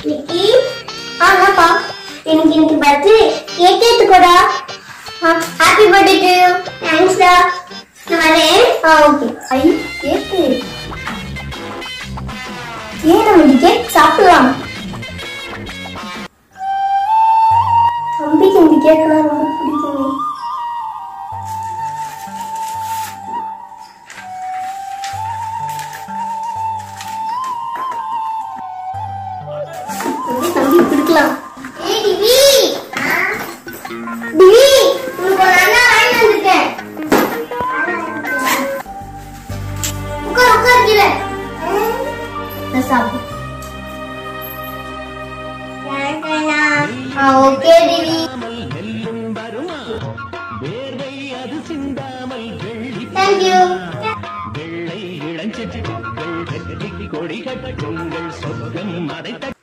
நிக்கி ஆ என்னப்பா எனக்கு இன்னைக்கு பர்த்டே கேக் எடுத்துக்கோடா ஹாப்பி பர்த்டே டு யூ தேங்க்ஸ்டா நான் வரேன் ஆ ஓகே ஐ கேக்கு ஏன் நம்ம இந்த கேக் சாப்பிடலாம் தம்பிக்கு இந்த கேக்லாம் ரொம்ப பிடிக்குமே தம்பி தம்பி பிடிக்கலாம் ஏய் டிவி டிவி உனக்கு ஒரு அண்ணா வாங்கி வந்திருக்கேன் உட்கார் உட்கார் கீழே நான் சாப்பிடு ஆ ஓகே டிவி தேங்க்யூ வெள்ளை இளஞ்செடிகள் வெற்றி கொடி கட்டுங்கள் சொர்க்கம் அதை